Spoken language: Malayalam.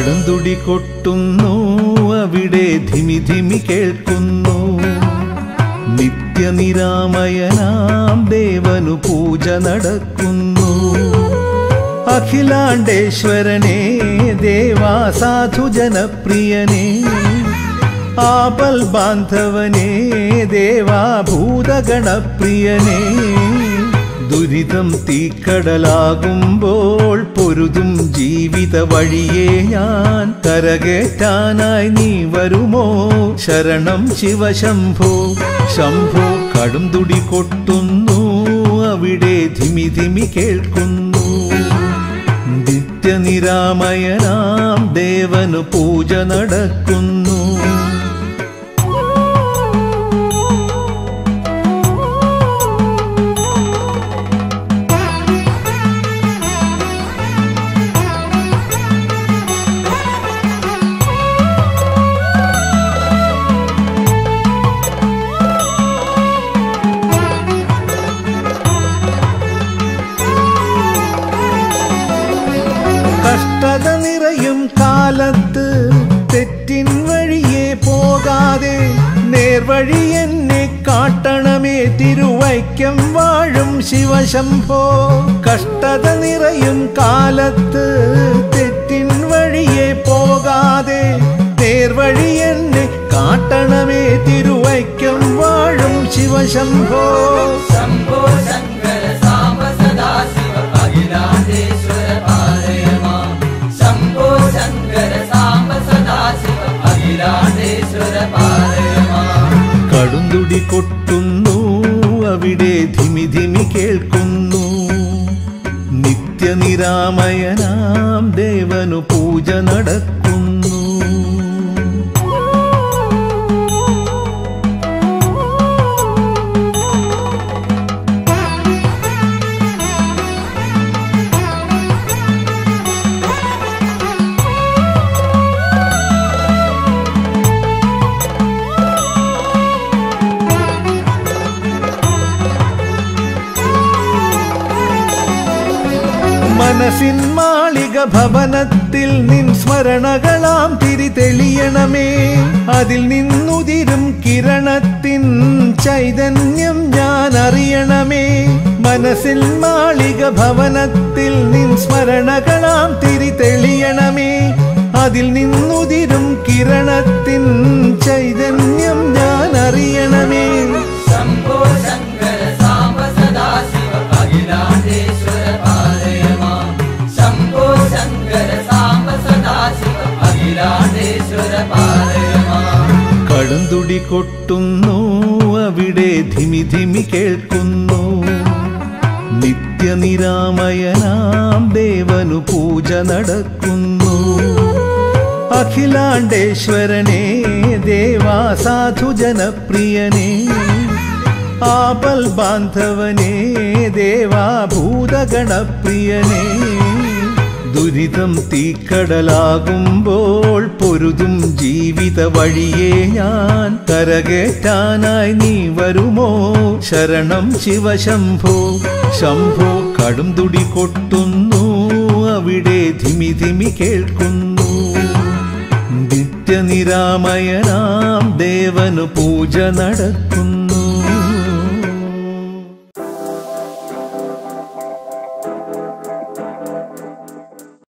കടുംതുടി കൊട്ടുന്നു അവിടെ ധിമി ധിമി കേൾക്കുന്നു നിത്യനിരാമയനാം ദേവനു പൂജ നടക്കുന്നു അഖിലാണ്ടേശ്വരനെ ദേവാ സാധു ജനപ്രിയനേ ആപൽ ബാന്ധവനേ ദേവാ ഭൂതഗണപ്രിയനേ ദുരിതം തീക്കടലാകുമ്പോൾ പൊരുതും ജീവിത വഴിയെ ഞാൻ കരകേറ്റാനായി നീ വരുമോ ശരണം ശിവശംഭോ ശംഭോ കടും തുടി കൊട്ടുന്നു അവിടെ ധിമി ധിമി കേൾക്കുന്നു നിത്യനിരാമയനാം ദേവനു പൂജ നടക്കുന്നു കഷ്ടത നിറയും കാലത്ത് തെറ്റിൻ വഴിയെ പോകാതെ നേർവഴി എന്നെ കാട്ടണമേ തിരുവൈക്കം വാഴും ശിവശംഭോ കഷ്ടത നിറയും കാലത്ത് തെറ്റിൻ വഴിയെ പോകാതെ നേർവഴി എന്നെ കാട്ടണമേ തിരുവൈക്കം വാഴും ശിവശംഭോ शम्भो शङ्कर साम्ब सदा शिव अखिलाण्डेश्वर पालय माम् शम्भो शङ्कर साम्ब सदा शिव अखिलाण्डेश्वर पालय माम् കടുന്തുടി കൊട്ടുന്നു അവിടെ ധിമി ധിമി കേൾക്കുന്നു നിത്യനിരാമയനാം ദേവനു പൂജ നടക്കുന്നു മനസ്സിൻ മാളിക ഭവനത്തിൽ നിൻ സ്മരണകളാം തിരി തെളിയണമേ അതിൽ നിന്നുതിരും കിരണത്തിൻ ചൈതന്യം ഞാൻ അറിയണമേ മനസ്സിൽ മാളിക ഭവനത്തിൽ നിൻ സ്മരണകളാം തിരി തെളിയണമേ അതിൽ നിന്നുതിരും കിരണത്തിൻ ചൈതന്യം ഞാൻ അറിയണമേ शम्भो शङ्कर साम्ब सदा शिव अखिलाण्डेश्वर पालय माम् शम्भो शङ्कर साम्ब सदा शिव अखिलाण्डेश्वर पालय माम् കടുന്തുടി കൊട്ടുന്നു അവിടെ ധിമി ധിമി കേൾക്കുന്നു നിത്യനിരാമയനാം ദേവനു പൂജ നടക്കുന്നു അഖിലാണ്ടേശ്വരനെ ദേവാ സാധു ജനപ്രിയനേ ആപൽ ബാന്ധവനേ ദേവാ ഭൂതഗണപ്രിയനേ ദുരിതം തീക്കടലാകുമ്പോൾ പൊരുതും ജീവിത വഴിയെ ഞാൻ കരകേറ്റാനായി നീ വരുമോ ശരണം ശിവശംഭോ ശംഭോ കടും തുടി കൊട്ടുന്നു അവിടെ ധിമി ധിമി കേൾക്കുന്നു നിത്യനിരാമയനാം ദേവനു പൂജ നടക്കുന്നു